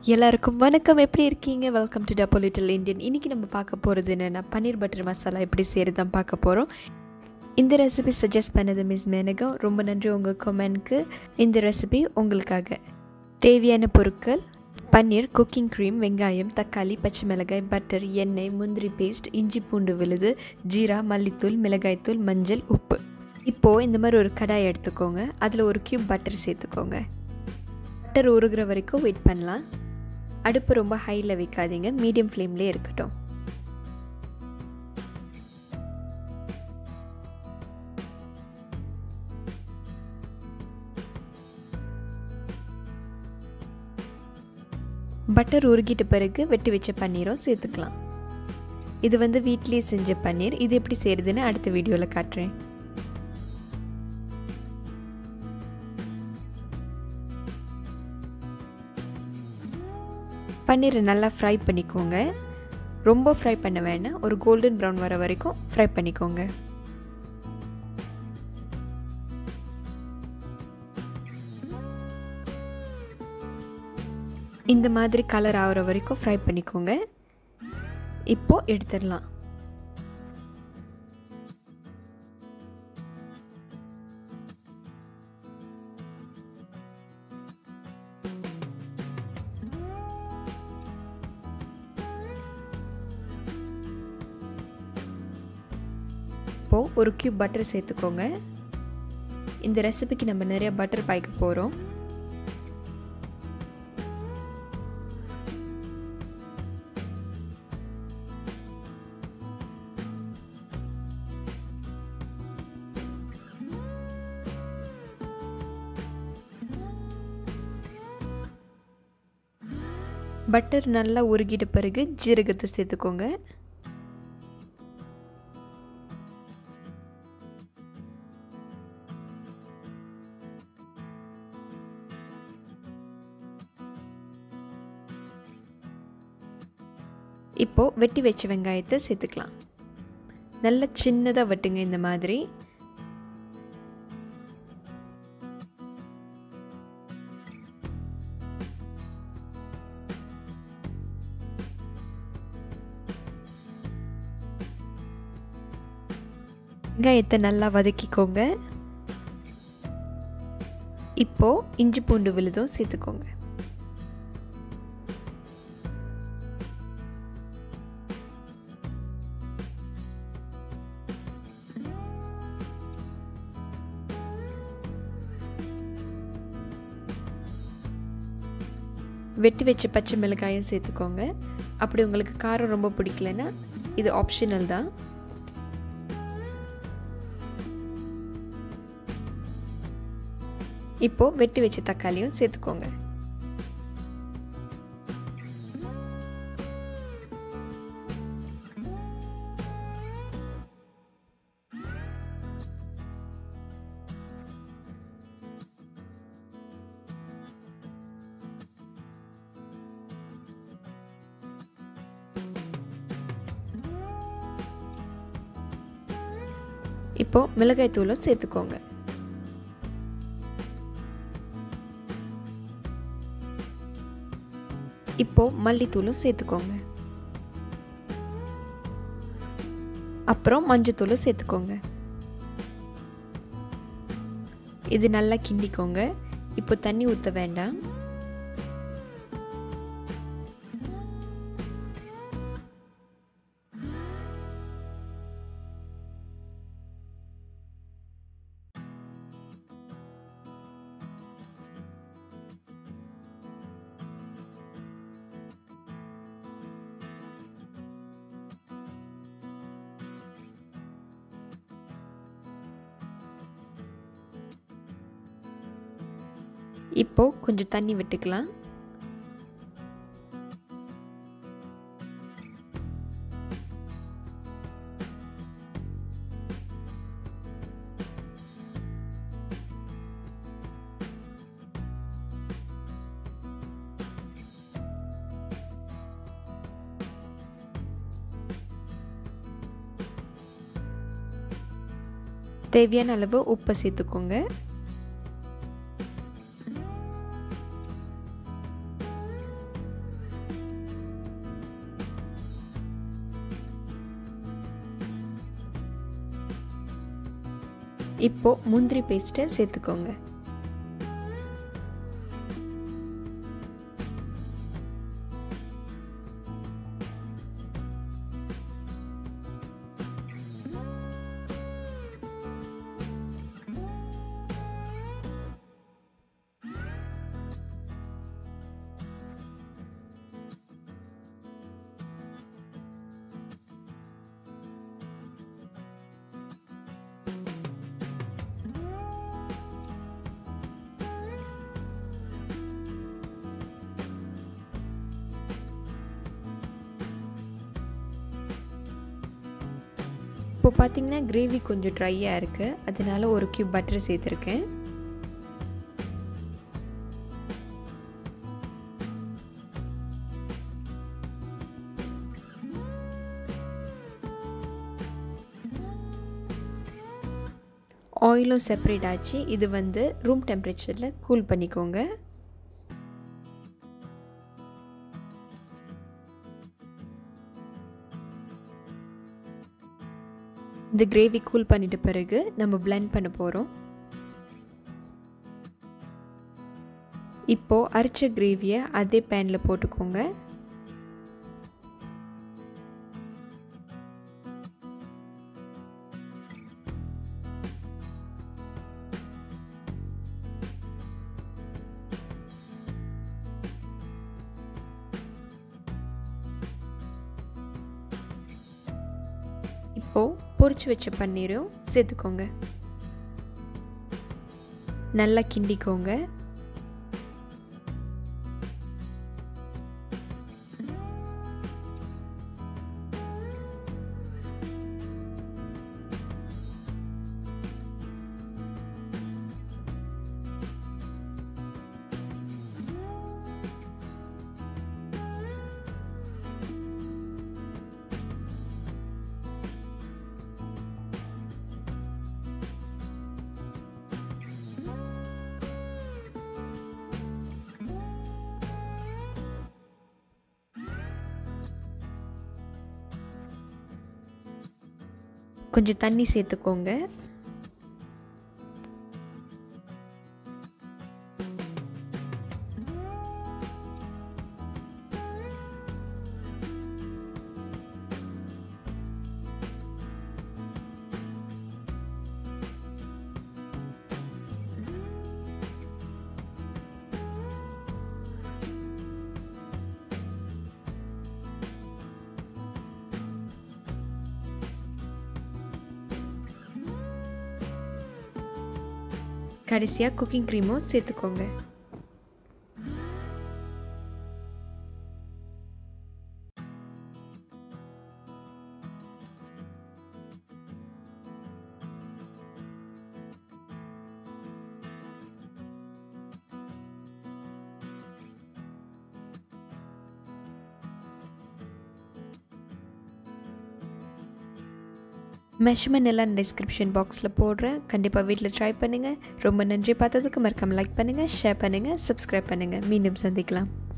எல்லாருக்கும் வணக்கம் எப்படி இருக்கீங்க வெல்கம் டு டப்போ லிட்டில் இந்தியன் இன்றைக்கி நம்ம பார்க்க போகிறது என்னென்னா பன்னீர் பட்டர் மசாலா எப்படி செய்கிறது தான் பார்க்க போகிறோம் இந்த ரெசிபி சஜஸ்ட் பண்ணது மிஸ் மேனகம் ரொம்ப நன்றி உங்கள் கமெண்ட்க்கு இந்த ரெசிபி உங்களுக்காக தேவையான பொருட்கள் பன்னீர் குக்கிங் க்ரீம் வெங்காயம் தக்காளி பச்சை மிளகாய் பட்டர் எண்ணெய் முந்திரி பேஸ்ட் இஞ்சி பூண்டு விழுது ஜீரா மல்லித்தூள் மிளகாய்த்தூள் மஞ்சள் உப்பு இப்போது இந்த மாதிரி ஒரு கடாய் எடுத்துக்கோங்க அதில் ஒரு க்யூப் பட்டர் சேர்த்துக்கோங்க பட்டர் உருகிற வரைக்கும் வெயிட் பண்ணலாம் அடுப்பு ரொம்ப ஹையில் வைக்காதீங்க மீடியம் ஃப்ளேம்லேயே இருக்கட்டும் பட்டர் உருகிட்ட பிறகு வெட்டி வச்ச பன்னீரும் சேர்த்துக்கலாம் இது வந்து வீட்லேயே செஞ்ச பன்னீர் இது எப்படி செய்கிறதுன்னு அடுத்த வீடியோவில் காட்டுறேன் பன்னீரை நல்லா ஃப்ரை பண்ணிக்கோங்க ரொம்ப ஃப்ரை பண்ண வேணாம் ஒரு கோல்டன் ப்ரௌன் வர வரைக்கும் ஃப்ரை பண்ணிக்கோங்க இந்த மாதிரி கலர் ஆகிற வரைக்கும் ஃப்ரை பண்ணிக்கோங்க இப்போது எடுத்துடலாம் இப்போது ஒரு க்யூப் பட்டர் சேர்த்துக்கோங்க இந்த ரெசிபிக்கு நம்ம நிறைய பட்டர் பாய்க்க போகிறோம் பட்டர் நல்லா உருகிட்ட பிறகு ஜீரகத்தை சேர்த்துக்கோங்க இப்போது வெட்டி வச்ச வெங்காயத்தை சேர்த்துக்கலாம் நல்ல சின்னதாக வெட்டுங்க இந்த மாதிரி வெங்காயத்தை நல்லா வதக்கிக்கோங்க இப்போது இஞ்சி பூண்டு விழுதும் சேர்த்துக்கோங்க வெட்டி வச்ச பச்சை மிளகாயும் சேர்த்துக்கோங்க அப்படி உங்களுக்கு காரம் ரொம்ப பிடிக்கலன்னா இது ஆப்ஷனல் தான் இப்போது வெட்டி வச்ச தக்காளியும் சேர்த்துக்கோங்க இப்போது மிளகாய் தூளும் சேர்த்துக்கோங்க இப்போ மல்லித்தூளும் சேர்த்துக்கோங்க அப்புறம் மஞ்சத்தூளும் சேர்த்துக்கோங்க இது நல்லா கிண்டிக்கோங்க இப்போ தண்ணி ஊற்ற வேண்டாம் இப்போ கொஞ்சம் தண்ணி விட்டுக்கலாம் தேவையான அளவு உப்பை சேர்த்துக்கோங்க இப்போது முந்திரி பேஸ்ட்டை சேர்த்துக்கோங்க இப்போ பார்த்தீங்கன்னா கிரேவி கொஞ்சம் ட்ரையாக இருக்குது அதனால ஒரு கியூப் பட்டர் சேர்த்துருக்கேன் ஆயிலும் செப்பரேட் ஆச்சு இது வந்து ரூம் டெம்பரேச்சரில் கூல் பண்ணிக்கோங்க இந்த கிரேவி கூல் பண்ணிட்ட பிறகு நம்ம பிளெண்ட் பண்ண போகிறோம் இப்போது அரைச்ச கிரேவியை அதே பேனில் போட்டுக்கோங்க இப்போது பொரிச்சு வச்ச பன்னீரும் சேர்த்துக்கோங்க நல்லா கிண்டிக்கோங்க கொஞ்சம் தண்ணி சேர்த்துக்கோங்க கடைசியாக குக்கிங் க்ரீமும் சேர்த்துக்கோங்க மெஷர்மெண்ட் எல்லாம் டிஸ்கிரிப்ஷன் பாக்ஸில் போடுறேன் கண்டிப்பாக வீட்டில் ட்ரை பண்ணுங்கள் ரொம்ப நன்றி பார்த்ததுக்கு மறக்காமல் லைக் பண்ணுங்கள் ஷேர் பண்ணுங்கள் சப்ஸ்கிரைப் பண்ணுங்கள் மீண்டும் சந்திக்கலாம்